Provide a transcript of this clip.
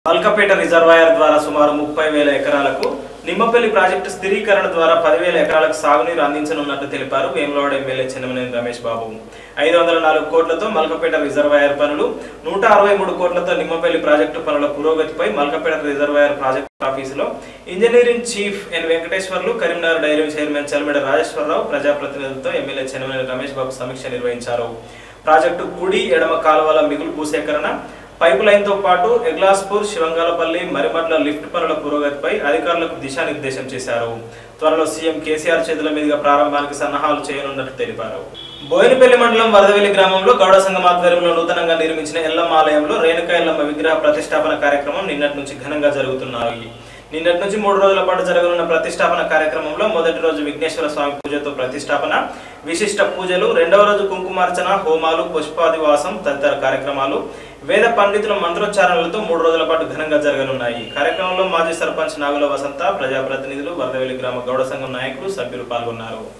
Malkapet reservoir ద్వారా సుమారు ముప్పై వేల ఎకరాలకు నిమ్మపల్లి ప్రాజెక్టు స్థిరీకరణ ద్వారా పదివేల ఎకరాలకు సాగునీరు అందించనున్నట్లు తెలిపారు వేములవాడ ఎమ్మెల్యే చెన్నమనేని రమేష్ బాబు ఐదు వందల నాలుగు కోట్లతో మల్కపేట రిజర్వాయర్ పనులు నూట అరవై మూడు కోట్లతో నిమ్మపల్లి ప్రాజెక్టు పనుల పురోగతిపై మల్కపేట రిజర్వాయర్ ప్రాజెక్టు ఆఫీసులో engineering chief N Venkateswarlu Karimnagar dairy chairman Chalmeda Rajeshwara Rao ప్రజాప్రతినిధులతో ఎమ్మెల్యే చెన్నమనేని రమేష్ బాబు సమీక్ష నిర్వహించారు ప్రాజెక్టు కుడి ఎడమ కాలువల మిగులు భూసేకరణ పైపు లైన్ తో పాటు ఎగ్లాస్పూర్ శివంగాలపల్లి మరిమడ్ల లిఫ్ట్ పనుల పురోగతిపై అధికారులకు దిశానిర్దేశం చేశారు త్వరలో సీఎం కేసీఆర్ చేతుల మీదుగా ప్రారంభానికి సన్నాహాలు చేయనున్నట్టు తెలిపారు బోయినపల్లి మండలం వరదవెల్లి గ్రామంలో గౌడ సంఘం ఆధ్వర్యంలో నూతనంగా నిర్మించిన ఎల్లమ్మ ఆలయంలో రేణుకా ఎల్లమ్మ విగ్రహ ప్రతిష్టాపన కార్యక్రమం నిన్నటి నుంచి ఘనంగా జరుగుతున్నాయి నిన్నటి నుంచి మూడు రోజుల పాటు జరగనున్న ప్రతిష్టాపన కార్యక్రమంలో మొదటి రోజు విఘ్నేశ్వర స్వామి పూజతో ప్రతిష్టాపన విశిష్ట పూజలు రెండవ రోజు కుంకుమార్చన హోమాలు పుష్పాదివాసం తదితర కార్యక్రమాలు వేద పండితుల మంత్రోచ్చారణలతో మూడు రోజుల పాటు ఘనంగా జరగనున్నాయి కార్యక్రమంలో మాజీ సర్పంచ్ నాగుల వసంత ప్రజాప్రతినిధులు వరదవెల్లి గ్రామ గౌడ సంఘం నాయకులు సభ్యులు పాల్గొన్నారు